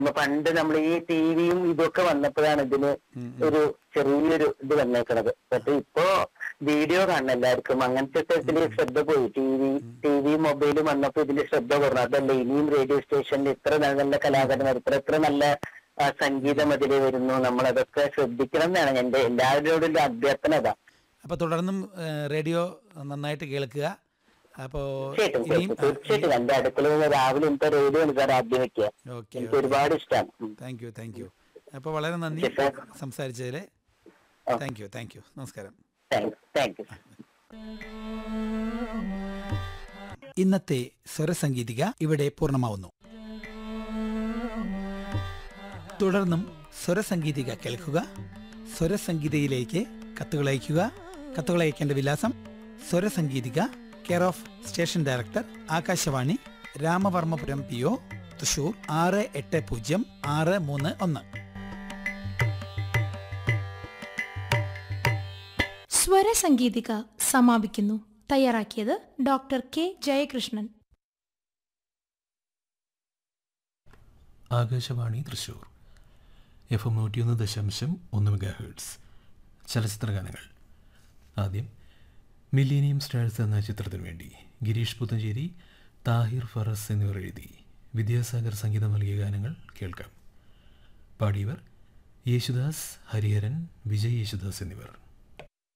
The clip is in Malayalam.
ഇപ്പൊ പണ്ട് നമ്മൾ ഈ ടിവിയും ഇതൊക്കെ വന്നപ്പോഴാണ് ഇതിന് ഒരു ചെറിയൊരു ഇത് വന്നേക്കണത് പക്ഷെ ഇപ്പോ വീഡിയോ കാണണം എല്ലാവർക്കും അങ്ങനത്തെ ഇതില് ശ്രദ്ധ പോയി ടി വി ടി വി മൊബൈലും വന്നപ്പോ ഇതില് ശ്രദ്ധ കുറഞ്ഞു അതല്ല ഇനിയും റേഡിയോ സ്റ്റേഷനിൽ ഇത്ര നല്ല നല്ല കലാകാരന്മാർ ഇത്ര ഇത്ര നല്ല ആ, സംഗീതം അതിൽ വരുന്നു നമ്മൾ അതൊക്കെ ശ്രദ്ധിക്കണം എന്നാണ് എന്റെ എല്ലാവരോടും ഒരു അഭ്യർത്ഥന അതാ അപ്പോൾ തുടർന്നും ഏ, റേഡിയോ നന്നായിട്ട് കേൾക്കുക അപ്പോൾ തീർച്ചയായിട്ടും ഇനിയും തീർച്ചയായിട്ടും തീർച്ചയായിട്ടും എന്റെ അടുക്കളയിൽ നിന്ന് രാവിലെ ഇന്നത്തെ റേഡിയോ ആണ് സാർ ആദ്യം വെക്കുക ഓക്കെ എനിക്ക് ഒരുപാട് ഇഷ്ടമാണ് താങ്ക് യു താങ്ക് യു അപ്പോൾ വളരെ നന്ദി Yes, sir. സംസാരിച്ചതിൽ താങ്ക് യു താങ്ക് യു നമസ്കാരം താങ്ക് താങ്ക് യു ഇന്നത്തെ സ്വരസംഗീതിക ഇവിടെ പൂർണ്ണമാവുന്നു തുടർന്നും സ്വരസംഗീതിക കേൾക്കുക സ്വരസംഗീതയിലേക്ക് കത്തുകൾ അയയ്ക്കുക കത്തുകൾ അയക്കേണ്ട വിലാസം സ്വരസംഗീതിക care of station director Akashvani Ramavarmapuram P O Thrissur ആറ് എട്ട് പൂജ്യം ആറ് മൂന്ന് ഒന്ന് സ്വരസംഗീതിക സമാപിക്കുന്നു തയ്യാറാക്കിയത് doctor K Jayakrishnan Akashvani Thrissur F M നൂറ്റിയൊന്ന് ദശാംശം ഒന്ന് മെഗാ ഹേർട്സ് ചലച്ചിത്രഗാനങ്ങൾ ആദ്യം മില്ലേനിയം സ്റ്റാഴ്സ് എന്ന ചിത്രത്തിനു വേണ്ടി ഗിരീഷ് പുത്തഞ്ചേരി താഹിർ ഫറസ് എന്നിവർ എഴുതി വിദ്യാസാഗർ സംഗീതം നൽകിയ ഗാനങ്ങൾ കേൾക്കാം പാടിയവർ യേശുദാസ് ഹരിഹരൻ വിജയ് യേശുദാസ് എന്നിവർ